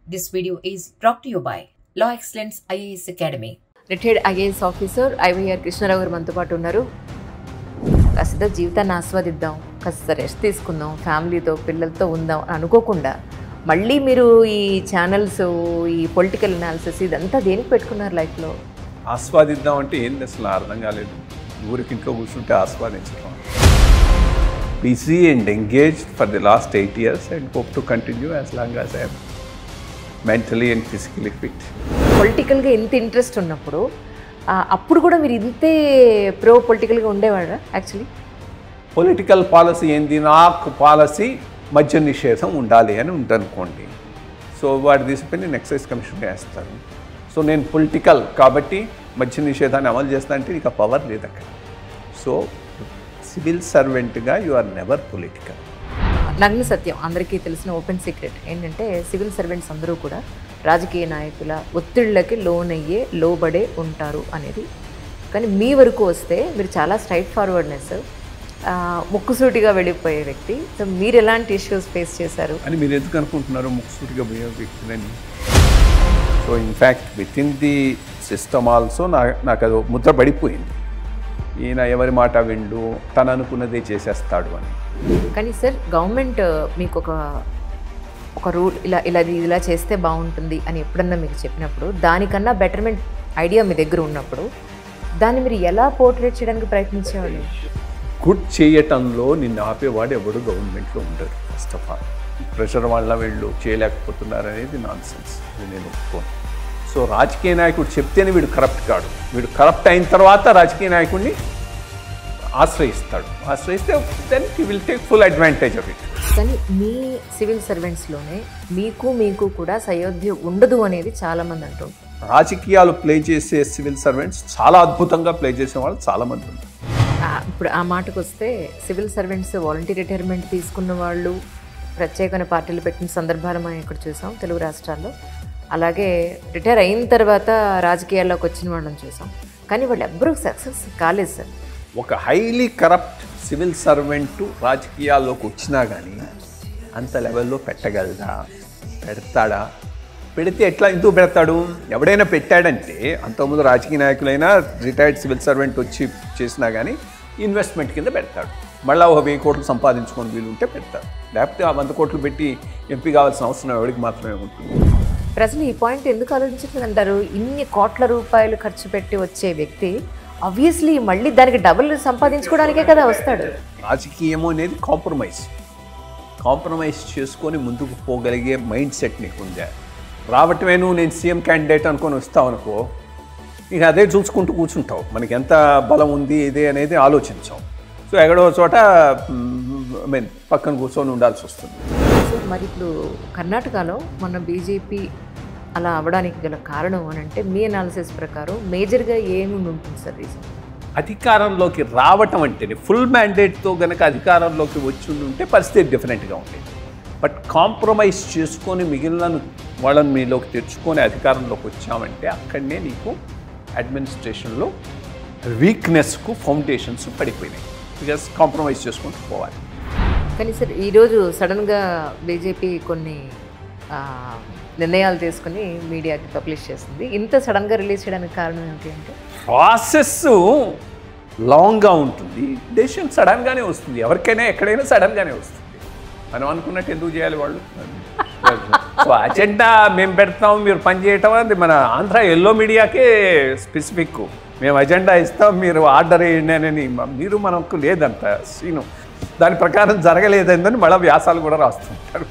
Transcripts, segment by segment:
This video is brought to you by Law Excellence IAS Academy. Retired IAS officer IVR Krishna Rao గారు మనతో పాటు ఉన్నారు కాస్త జీవితాన్ని ఆస్వాదిద్దాం కాస్త రెస్ట్ తీసుకుందాం ఫ్యామిలీతో పిల్లలతో ఉందాం అని అనుకోకుండా మళ్ళీ మీరు ఈ ఛానల్స్ ఈ పొలిటికల్ అనాలిసిస్ ఇదంతా దేనికి పెట్టుకున్నారు లైఫ్లో ఆస్వాదిద్దాం అంటే ఏంది అసలు అర్థం కాలేదు ఊరికి ఇంట్లో కూర్చుంటే ఆస్వాదించడం busy and engage for the last eight years and hope to continue as long as I'm mentally and physically fit పొలిటికల్గా ఇంత ఇంట్రెస్ట్ ఉన్నప్పుడు ఆ, అప్పుడు కూడా మీరు ఇంతే ప్రో పొలిటికల్గా ఉండేవాడా యాక్చువల్లీ పొలిటికల్ పాలసీ ఏంది నాకు పాలసీ మద్య నిషేధం ఉండాలి అని ఉందనుకోండి సో వాడు తీసుకుని నేను ఎక్సైజ్ కమిషన్ వేస్తాను సో నేను పొలిటికల్ కాబట్టి మద్య నిషేధాన్ని అమలు చేస్తా అంటే నీకు ఆ పవర్ లేదు అక్కడ సో సివిల్ సర్వెంట్గా యు ఆర్ నెవర్ పొలిటికల్ నగ్న సత్యం అందరికీ తెలిసిన ఓపెన్ సీక్రెట్ ఏంటంటే సివిల్ సర్వెంట్స్ అందరూ కూడా రాజకీయ నాయకుల ఒత్తిళ్లకి లోనయ్యే లోబడే ఉంటారు అనేది కానీ మీ వరకు వస్తే మీరు చాలా స్ట్రైట్ ఫార్వర్డ్నెస్ ముక్కుసూటిగా వెళ్ళిపోయే వ్యక్తి సో మీరు ఎలాంటి ఇష్యూస్ ఫేస్ చేశారు అని మీరు ఎందుకు అనుకుంటున్నారు ముక్కుసూటిగా పోయే వ్యక్తులని so in fact within the system also నా నాకు అది ఒక ముద్ర పడిపోయింది ఈయన ఎవరి మాట విండు తను అనుకున్నదే చేసేస్తాడు అని కానీ సార్ గవర్నమెంట్ మీకు ఒక ఒక రూల్ ఇలా ఇలా ఇది ఇలా చేస్తే బాగుంటుంది అని ఎప్పుడన్నా మీకు చెప్పినప్పుడు దానికన్నా బెటర్మెంట్ ఐడియా మీ దగ్గర ఉన్నప్పుడు దాన్ని మీరు ఎలా పోర్ట్రేట్ చేయడానికి ప్రయత్నించేవాళ్ళు గుడ్ చేయటంలో నిన్ను ఆపేవాడు ఎవడు గవర్నమెంట్లో ఉండరు ఫస్ట్ ఆఫ్ ఆల్ ప్రెషర్ వల్ల వీళ్ళు చేయలేకపోతున్నారు అనేది నాన్ సెన్స్ అది నేను ఒప్పుకోను సో రాజకీయ నాయకుడు చెప్తేనే వీడు కరప్ట్ కాడు వీడు కరప్ట్ అయిన తర్వాత రాజకీయ నాయకుడిని ఆశ్రయిస్తాడు ఆశ్రయిస్తే then he will take full advantage of it కానీ మీ సివిల్ సర్వెంట్స్లోనే మీకు మీకు కూడా సయోధ్య ఉండదు అనేది చాలామంది అంటుంటారు రాజకీయాలు ప్లే చేసే సివిల్ సర్వెంట్స్ చాలా అద్భుతంగా ప్లే చేసే వాళ్ళు చాలామంది ఉన్నారు ఆ, ఇప్పుడు ఆ మాటకు వస్తే సివిల్ సర్వెంట్స్ వాలంటీర్ రిటైర్మెంట్ తీసుకున్న వాళ్ళు ప్రత్యేకమైన పార్టీలు పెట్టిన సందర్భాలు మనం ఇక్కడ చూసాం తెలుగు రాష్ట్రాల్లో అలాగే రిటైర్ అయిన తర్వాత రాజకీయాల్లోకి వచ్చిన వాళ్ళని చూసాం కానీ వాళ్ళు ఎవ్వరూ సక్సెస్ కాలేదు సార్ ఒక హైలీ కరప్ట్ సివిల్ సర్వెంట్ రాజకీయాల్లోకి వచ్చినా కానీ అంత లెవెల్లో పెట్టగలదా పెడతాడా పెడితే ఎట్లా ఎందుకు పెడతాడు ఎవడైనా పెట్టాడంటే అంతకుముందు రాజకీయ నాయకులైనా రిటైర్డ్ సివిల్ సర్వెంట్ వచ్చి చేసినా కానీ ఇన్వెస్ట్మెంట్ కింద పెడతాడు మళ్ళీ ఒక వెయ్యి కోట్లు సంపాదించుకొని వీలు ఉంటే పెడతాడు లేకపోతే ఆ వంద కోట్లు పెట్టి ఎంపీ కావాల్సిన అవసరం ఎవరికి మాత్రమే ఉంటుంది ప్రజలు ఈ పాయింట్ ఎందుకు ఆలోచించట్లేదు అంటారు ఇన్ని కోట్ల రూపాయలు ఖర్చు పెట్టి వచ్చే వ్యక్తి ఆబ్వియస్లీ మళ్ళీ దానికి డబుల్ సంపాదించుకోవడానికే కదా వస్తాడు రాజకీయము అనేది కాంప్రమైజ్ కాంప్రమైజ్ చేసుకొని ముందుకు పోగలిగే మైండ్ సెట్ నీకు ఉందా రావటమే నువ్వు నేను సీఎం క్యాండిడేట్ అనుకొని వస్తావు అనుకో ఇక అదే చూసుకుంటూ కూర్చుంటావు మనకి ఎంత బలం ఉంది ఇదే అనేది ఆలోచించాం సో ఎక్కడో చోట ఐ మీన్ పక్కన కూర్చొని ఉండాల్సి వస్తుంది సో మరి ఇప్పుడు కర్ణాటకలో మన బీజేపీ అలా అవ్వడానికి గల కారణం అని అంటే మీ అనాలిసిస్ ప్రకారం మేజర్గా ఏమి ఉంటుంది సార్ రీజన్ అధికారంలోకి రావటం అంటేనే ఫుల్ మ్యాండేట్తో గనక అధికారంలోకి వచ్చి ఉంటే పరిస్థితి డిఫరెంట్గా ఉండేది బట్ కాంప్రమైజ్ చేసుకొని మిగిలిన వాళ్ళని మీలోకి తెచ్చుకొని అధికారంలోకి వచ్చామంటే అక్కడనే నీకు అడ్మినిస్ట్రేషన్లో వీక్నెస్కు ఫౌండేషన్స్ పడిపోయినాయి బికాస్ కాంప్రమైజ్ చేసుకుంటూ పోవాలి కానీ సార్ ఈరోజు సడన్గా బీజేపీ కొన్ని ఆ, నిర్ణయాలు తీసుకుని మీడియాకి పబ్లిష్ చేస్తుంది ఇంత సడన్గా రిలీజ్ చేయడానికి కారణం ఏంటి అంటే ప్రాసెస్ లాంగ్గా ఉంటుంది డెసిషన్ సడన్గానే వస్తుంది ఎవరికైనా ఎక్కడైనా సడన్గానే వస్తుంది మనం అనుకున్నట్టు ఎందుకు చేయాలి వాళ్ళు సో అజెండా మేము పెడతాం మీరు పని చేయటం అది మన ఆంధ్ర ఎల్లో మీడియాకే స్పెసిఫిక్ మేము అజెండా ఇస్తాం మీరు ఆర్డర్ వేయండి అని మ- మీరు మనకు లేదంత సీను దాని ప్రకారం జరగలేదని మళ్ళీ వ్యాసాలు కూడా రాస్తుంటారు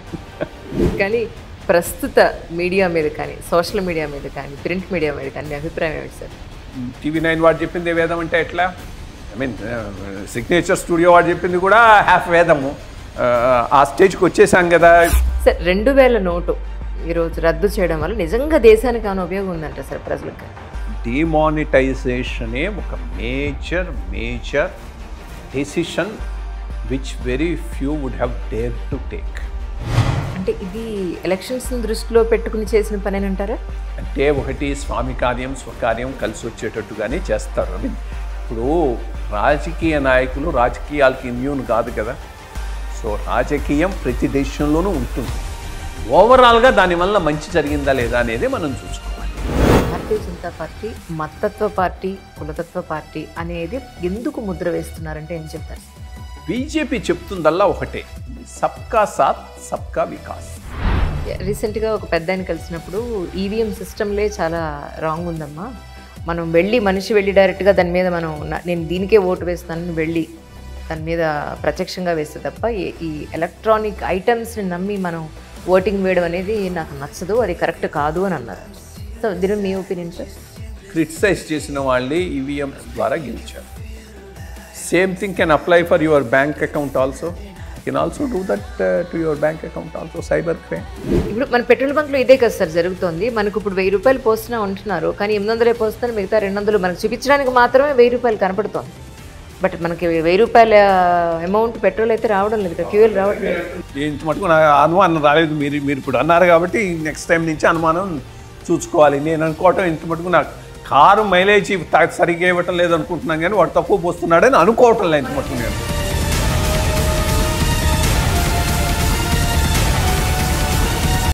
కానీ ప్రస్తుత మీడియా మీద కానీ సోషల్ మీడియా మీద కానీ ప్రింట్ మీడియా మీద కానీ మీ అభిప్రాయం ఏంటి సార్ టీవీ నైన్ వాడు చెప్పింది వేదం అంటే ఎట్లా ఐ మీన్ సిగ్నేచర్ స్టూడియో వాడు చెప్పింది కూడా హ్యాఫ్ వేదము ఆ, ఆ స్టేజ్కి వచ్చేసాం కదా సార్ రెండు వేల నోటు ఈరోజు రద్దు చేయడం వల్ల నిజంగా దేశానికి ఏమైనా ఉపయోగం ఉందంట సార్ ప్రజలకు డిమానిటైజేషనే ఒక major major decision which very few would have dare to take అంటే ఇది ఎలక్షన్స్ దృష్టిలో పెట్టుకుని చేసిన పని అని అంటారా అంటే ఒకటి స్వామి కార్యం స్వకార్యం కలిసి వచ్చేటట్టుగానే చేస్తారు I mean, ఇప్పుడు రాజకీయ నాయకులు రాజకీయాలకి ఇమ్యూన్ కాదు కదా సో రాజకీయం ప్రతి దేశంలోనూ ఉంటుంది ఓవరాల్గా దానివల్ల మంచి జరిగిందా లేదా అనేది మనం చూసుకోవాలి భారతీయ జనతా పార్టీ మతత్వ పార్టీ కులతత్వ పార్టీ అనేది ఎందుకు ముద్ర వేస్తున్నారంటే ఏం చెప్తారు బీజేపీ చెప్తుందల్లా ఒకటే సబ్కా సాత్ సబ్కా వికాస్ రీసెంట్గా ఒక పెద్ద ఆయన కలిసినప్పుడు ఈవీఎం సిస్టంలే చాలా రాంగ్ ఉందమ్మా మనం వెళ్ళి మనిషి వెళ్ళి డైరెక్ట్గా దాని మీద మనం నా- నేను దీనికే ఓటు వేస్తానని వెళ్ళి దాని మీద ప్రత్యక్షంగా వేస్తే తప్ప ఈ- ఈ ఎలక్ట్రానిక్ ఐటమ్స్ని నమ్మి మనం ఓటింగ్ వేయడం అనేది నాకు నచ్చదు అది కరెక్ట్ కాదు అని అన్నారు సో దీని మీ ఒపీనియన్ సార్ క్రిటిసైజ్ చేసిన వాళ్ళే ఈవీఎం ద్వారా గెలిచారు same thing can apply for your bank account also can also do that to your bank account also cyber crime ఇప్పుడు మన పెట్రోల్ బంక్లో ఇదే కదా సార్ జరుగుతోంది మనకు ఇప్పుడు వెయ్యి రూపాయలు పోస్తున్నా ఉంటున్నారు కానీ ఎనిమిది వందలే పోస్తున్నారు మిగతా రెండు వందలు మనకు చూపించడానికి మాత్రమే వెయ్యి రూపాయలు కనపడుతోంది బట్ మనకి వెయ్యి రూపాయల అమౌంట్ పెట్రోల్ అయితే రావడం లేదు కదా ఫ్యూయల్ రావడం లేదు ఇంత మటుకు నా అనుమానం రాలేదు మీరు మీరు ఇప్పుడు అన్నారు కాబట్టి నెక్స్ట్ టైం నుంచి అనుమానం చూసుకోవాలి నేను అనుకోవటం ఇంత మటుకు నాకు కారు మైలేజ్ సరిగ్గా ఇవ్వటం లేదు అనుకుంటున్నాను కానీ వాడు తక్కువ పోస్తున్నాడని అనుకోవటం లేదు ఇంత మటుకు నేను